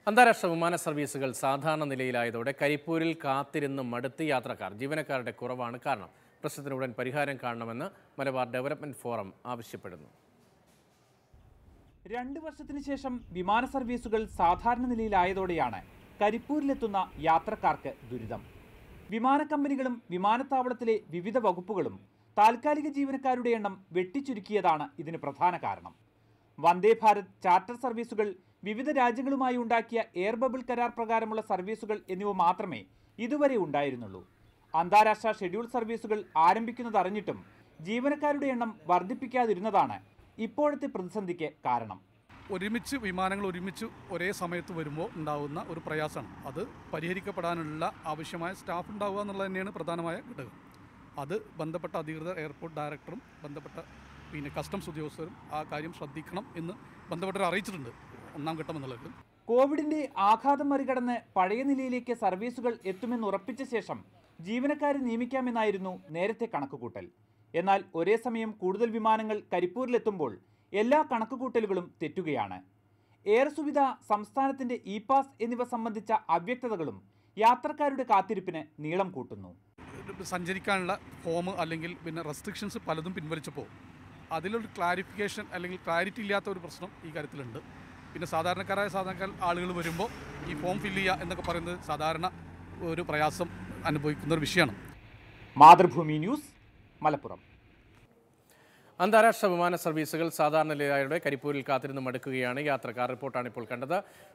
അന്താരാഷ്ട്ര വിമാന സർവീസുകൾ സാധാരണ നിലയിലായതോടെ കരിപ്പൂരിൽ കാത്തിരുന്ന് മടുത്ത് യാത്രക്കാർ ജീവനക്കാരുടെ കുറവാണ് കാരണം പ്രശ്നത്തിന് ഉടൻ പരിഹാരം കാണണമെന്ന് മലബാർ ഡെവലപ്മെന്റ് ഫോറം ആവശ്യപ്പെടുന്നു രണ്ട് വർഷത്തിന് ശേഷം വിമാന സർവീസുകൾ സാധാരണ നിലയിലായതോടെയാണ് കരിപ്പൂരിലെത്തുന്ന യാത്രക്കാർക്ക് ദുരിതം വിമാന കമ്പനികളും വിമാനത്താവളത്തിലെ വിവിധ വകുപ്പുകളും താൽക്കാലിക ജീവനക്കാരുടെ എണ്ണം വെട്ടിച്ചുരുക്കിയതാണ് ഇതിന് പ്രധാന കാരണം വന്ദേ ഭാരത് ചാർട്ടർ സർവീസുകൾ വിവിധ രാജ്യങ്ങളുമായി ഉണ്ടാക്കിയ എയർ ബബിൾ കരാർ പ്രകാരമുള്ള സർവീസുകൾ എന്നിവ മാത്രമേ ഇതുവരെ ഉണ്ടായിരുന്നുള്ളൂ അന്താരാഷ്ട്ര ഷെഡ്യൂൾ സർവീസുകൾ ആരംഭിക്കുന്നതറിഞ്ഞിട്ടും ജീവനക്കാരുടെ എണ്ണം വർദ്ധിപ്പിക്കാതിരുന്നതാണ് ഇപ്പോഴത്തെ പ്രതിസന്ധിക്ക് കാരണം ഒരുമിച്ച് വിമാനങ്ങൾ ഒരുമിച്ച് ഒരേ സമയത്ത് വരുമ്പോൾ ഉണ്ടാകുന്ന ഒരു പ്രയാസമാണ് അത് പരിഹരിക്കപ്പെടാനുള്ള ആവശ്യമായ സ്റ്റാഫ് ഉണ്ടാവുക എന്നുള്ളത് തന്നെയാണ് പ്രധാനമായ ഘടകം അത് ബന്ധപ്പെട്ട അധികൃതർ എയർപോർട്ട് ഡയറക്ടറും ബന്ധപ്പെട്ട പിന്നെ കസ്റ്റംസ് ഉദ്യോഗസ്ഥരും ആ കാര്യം ശ്രദ്ധിക്കണം എന്ന് ബന്ധപ്പെട്ടവർ അറിയിച്ചിട്ടുണ്ട് ഒന്നാം ഘട്ടം എന്നുള്ളത് കോവിഡിന്റെ ആഘാതം മറികടന്ന് പഴയ നിലയിലേക്ക് സർവീസുകൾ എത്തുമെന്ന് ഉറപ്പിച്ച ശേഷം ജീവനക്കാരെ നിയമിക്കാമെന്നായിരുന്നു നേരത്തെ കണക്കുകൂട്ടൽ എന്നാൽ ഒരേ സമയം കൂടുതൽ വിമാനങ്ങൾ കരിപ്പൂരിലെത്തുമ്പോൾ എല്ലാ കണക്കുകൂട്ടലുകളും തെറ്റുകയാണ് എയർ സുവിധ സംസ്ഥാനത്തിന്റെ ഇ പാസ് എന്നിവ സംബന്ധിച്ച അവ്യക്തതകളും യാത്രക്കാരുടെ കാത്തിരിപ്പിന് നീളം കൂട്ടുന്നു സഞ്ചരിക്കാനുള്ള ഫോം അല്ലെങ്കിൽ പിന്നെ റെസ്ട്രിക്ഷൻസ് പലതും പിൻവലിച്ചപ്പോൾ അതിലൊരു ക്ലാരിഫിക്കേഷൻ അല്ലെങ്കിൽ ക്ലാരിറ്റി ഇല്ലാത്ത ഒരു പ്രശ്നം ഈ കാര്യത്തിലുണ്ട് പിന്നെ സാധാരണക്കാരായ സാധാരണക്കാർ ആളുകൾ വരുമ്പോൾ ഈ ഫോം ഫില്ല് ചെയ്യുക എന്നൊക്കെ പറയുന്നത് സാധാരണ ഒരു പ്രയാസം അനുഭവിക്കുന്ന ഒരു വിഷയമാണ് മാതൃഭൂമി ന്യൂസ് മലപ്പുറം അന്താരാഷ്ട്ര വിമാന സർവീസുകൾ സാധാരണ നിലയിലായതോടെ കരിപ്പൂരിൽ കാത്തിരുന്ന് മടുക്കുകയാണ് യാത്രക്കാർ റിപ്പോർട്ടാണ് ഇപ്പോൾ കണ്ടത്